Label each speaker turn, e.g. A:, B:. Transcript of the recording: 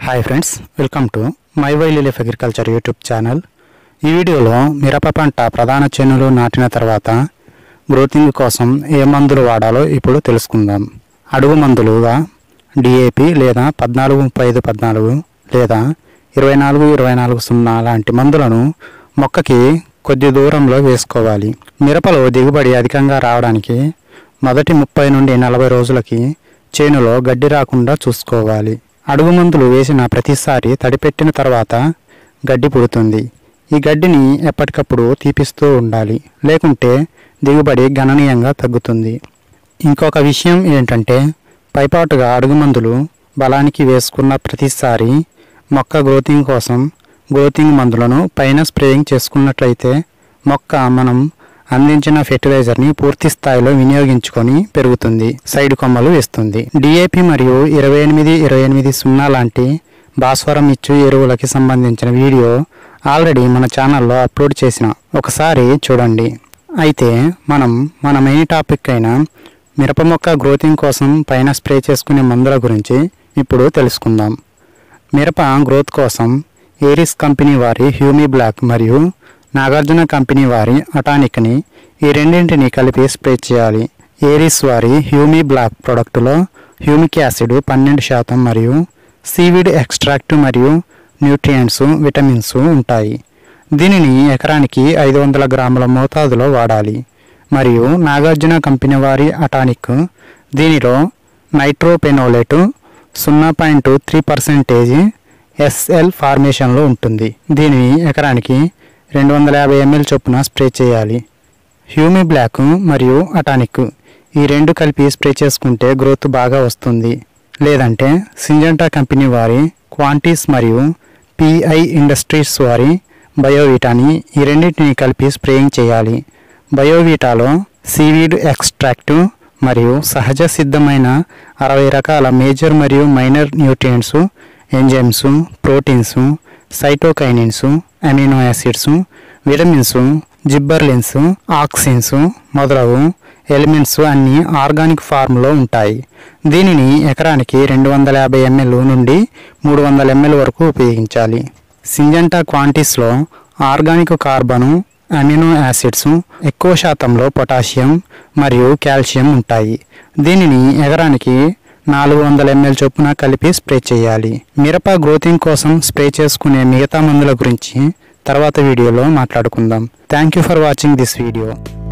A: hi friends welcome to my wild leaf agriculture YouTube channel ఈ వీడియోలో మిరప పంట ప్రధాన చేనులు నాటిన తర్వాత గ్రోతింగ్ కోసం ఏ మందులు వాడాలో ఇప్పుడు తెలుసుకుందాం అడుగు మందులుగా డిఏపి లేదా పద్నాలుగు ముప్పై ఐదు పద్నాలుగు లేదా ఇరవై నాలుగు ఇరవై నాలుగు సున్నా లాంటి మందులను మొక్కకి కొద్ది దూరంలో వేసుకోవాలి మిరపలో దిగుబడి అధికంగా రావడానికి మొదటి ముప్పై నుండి నలభై రోజులకి చేనులో గడ్డి రాకుండా చూసుకోవాలి అడుగు మందులు వేసిన ప్రతిసారి తడిపెట్టిన తర్వాత గడ్డి పుడుతుంది ఈ గడ్డిని ఎప్పటికప్పుడు తీపిస్తూ ఉండాలి లేకుంటే దిగుబడి గణనీయంగా తగ్గుతుంది ఇంకొక విషయం ఏంటంటే పైపాటుగా అడుగు మందులు బలానికి వేసుకున్న ప్రతిసారి మొక్క గ్రోతింగ్ కోసం గ్రోతింగ్ మందులను పైన స్ప్రేయింగ్ చేసుకున్నట్లయితే మొక్క మనం అందించిన ఫెర్టిలైజర్ని పూర్తి స్థాయిలో వినియోగించుకొని పెరుగుతుంది సైడ్ కొమ్మలు వేస్తుంది డిఏపి మరియు ఇరవై ఎనిమిది ఇరవై ఎనిమిది సున్నా లాంటి భాస్వరం ఇచ్చు ఎరువులకి సంబంధించిన వీడియో ఆల్రెడీ మన ఛానల్లో అప్లోడ్ చేసిన ఒకసారి చూడండి అయితే మనం మన మెయిన్ టాపిక్ అయిన మిరప మొక్క గ్రోతింగ్ కోసం పైన స్ప్రే చేసుకునే మందుల గురించి ఇప్పుడు తెలుసుకుందాం మిరప గ్రోత్ కోసం ఏరిస్ కంపెనీ వారి హ్యూమీ బ్లాక్ మరియు నాగార్జున కంపెనీ వారి అటానిక్ని ఈ రెండింటిని కలిపి స్ప్రే చేయాలి ఏరిస్ వారి హ్యూమీ బ్లాక్ ప్రోడక్టులో హ్యూమిక్ యాసిడ్ పన్నెండు శాతం మరియు సీవిడ్ ఎక్స్ట్రాక్ట్ మరియు న్యూట్రియంట్స్ విటమిన్స్ ఉంటాయి దీనిని ఎకరానికి ఐదు వందల గ్రాముల మోతాదులో వాడాలి మరియు నాగార్జున కంపెనీ వారి అటానిక్ దీనిలో నైట్రోపెనోలేటు సున్నా పాయింట్ త్రీ పర్సెంటేజీ ఎస్ఎల్ ఫార్మేషన్లో ఉంటుంది దీనిని ఎకరానికి రెండు వందల యాభై ఎంఎల్ చొప్పున స్ప్రే చేయాలి హ్యూమీ బ్లాక్ మరియు అటానిక్ ఈ రెండు కలిపి స్ప్రే చేసుకుంటే గ్రోత్ బాగా వస్తుంది లేదంటే సింజంటా కంపెనీ వారి క్వాంటీస్ మరియు పిఐ ఇండస్ట్రీస్ వారి బయోవీటాని ఈ రెండింటిని కలిపి స్ప్రేయింగ్ చేయాలి బయోవీటాలో సీవీడ్ ఎక్స్ట్రాక్ట్ మరియు సహజ సిద్ధమైన అరవై రకాల మేజర్ మరియు minor nutrients enzymes proteins cytokinins amino acids vitamins gibberellins auxins మొదలగు ఎలిమెంట్స్ అన్నీ ఆర్గానిక్ ఫార్మ్లో ఉంటాయి దీనిని ఎకరానికి రెండు వందల యాభై ఎంఎల్ నుండి మూడు వందల ఎంఎల్ వరకు ఉపయోగించాలి సింజంటా క్వాంటిటీస్లో ఆర్గానిక్ కార్బను అమినో యాసిడ్స్ ఎక్కువ శాతంలో పొటాషియం మరియు కాల్షియం ఉంటాయి దీనిని ఎకరానికి నాలుగు వందల ఎంఎల్ చొప్పున కలిపి స్ప్రే చేయాలి మిరప గ్రోతింగ్ కోసం స్ప్రే చేసుకునే మిగతా మందుల గురించి తర్వాత వీడియోలో మాట్లాడుకుందాం thank you for watching this video